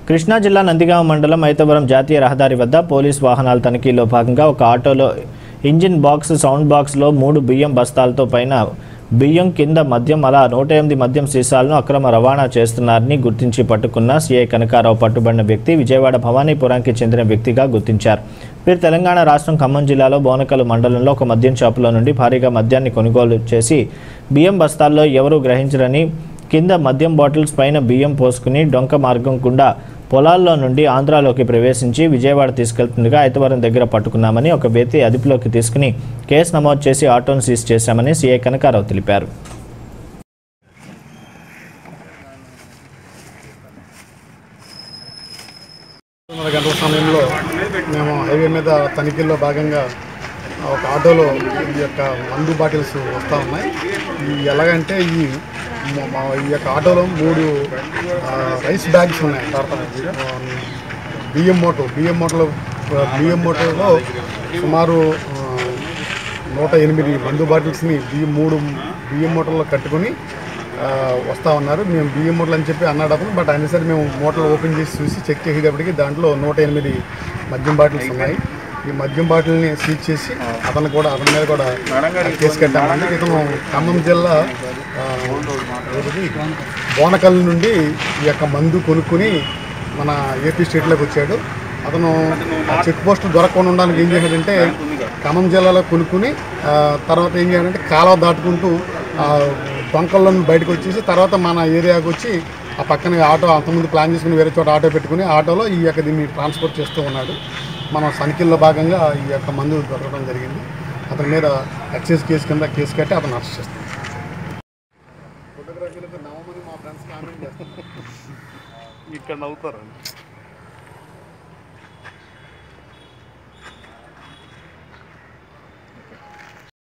కృష్ణా జిల్లా నందిగామ మండలం ఐతవరం జాతీయ రహదారి వద్ద పోలీస్ వాహనాల తనిఖీలో భాగంగా ఒక ఆటోలో ఇంజిన్ బాక్స్ సౌండ్ బాక్స్లో మూడు బియ్యం బస్తాలతో పైన బియ్యం కింద మద్యం అలా నూట ఎనిమిది మద్యం సీసాలను అక్రమ రవాణా చేస్తున్నారని గుర్తించి పట్టుకున్న సీఐ కనకారావు పట్టుబడిన వ్యక్తి విజయవాడ భవానీపురానికి చెందిన వ్యక్తిగా గుర్తించారు వీరు తెలంగాణ రాష్ట్రం ఖమ్మం జిల్లాలో బోనకల్ మండలంలో ఒక మద్యం షాపులో నుండి భారీగా మద్యాన్ని కొనుగోలు చేసి బియ్యం బస్తాల్లో ఎవరూ గ్రహించరని కింద మద్యం బాటిల్స్ పైన బియ్యం పోసుకుని డొంక మార్గం గుండా పొలాల్లో నుండి ఆంధ్రాలోకి ప్రవేశించి విజయవాడ తీసుకెళ్తుండగా ఐతవరం దగ్గర పట్టుకున్నామని ఒక వ్యక్తి అదుపులోకి తీసుకుని కేసు నమోదు చేసి ఆటోను సీజ్ చేశామని సీఐ కనకారావు తెలిపారు తొమ్మిది గంటల సమయంలో మేము హైవే మీద తనిఖీల్లో భాగంగా ఒక ఆటోలో ఈ యొక్క మందు బాటిల్స్ వస్తూ ఉన్నాయి ఈ ఎలాగంటే ఈ మ- మా ఈ యొక్క ఆటోలో మూడు ఆ, రైస్ బ్యాగ్స్ ఉన్నాయి ఆ, బియ్యం మూట బియ్యం మూటలో బియ్యం మూటలో సుమారు ఆ, నూట ఎనిమిది మందు బాటిల్స్ని బియ్యం మూడు బియ్యం మూటల్లో కట్టుకొని ఆ, వస్తా ఉన్నారు మేము బియ్యం మూటలు అని చెప్పి అన్నాడు అతను బట్ అయినా సరే మేము మూటలు ఓపెన్ చేసి చూసి చెక్ చేసేటప్పటికి దాంట్లో నూట ఎనిమిది మద్యం బాటిల్స్ ఉన్నాయి ఈ మద్యం బాటిల్ని సీజ్ చేసి అతను కూడా అతని మీద కూడా కేసు కట్టామండి ఇతను ఖమ్మం జిల్లా ఆ, ఏది? బోనకల్ నుండి ఈ యొక్క మందు కొనుక్కొని మన ఏపీ స్టేట్లోకి వచ్చాడు అతను ఆ చెక్ పోస్ట్ దొరకకుండా ఉండడానికి ఏం చేశాడంటే ఖమ్మం జిల్లాలో కొనుక్కుని ఆ, తర్వాత ఏం చేయాలంటే కాలువ దాటుకుంటూ ఆ, డొంకల్లో నుండి బయటకు వచ్చేసి తర్వాత మన ఏరియాకి వచ్చి ఆ పక్కన ఆటో అంతకుముందు ప్లాన్ చేసుకుని వేరే చోట ఆటో పెట్టుకుని ఆటోలో ఈ యొక్క దీన్ని ట్రాన్స్పోర్ట్ చేస్తూ ఉన్నాడు మనం సనికిల్లో భాగంగా ఈ యొక్క మందు దొరకడం జరిగింది అతని మీద ఎక్సైజ్ కేసు కింద కేసు కట్టి అతను అరెస్ట్ చేస్తాం ఫోటోగ్రఫీలకు నవమని మా ఫ్రెండ్స్ కామెంట్ చేస్తాం ఇక్కడ నవ్వుతారు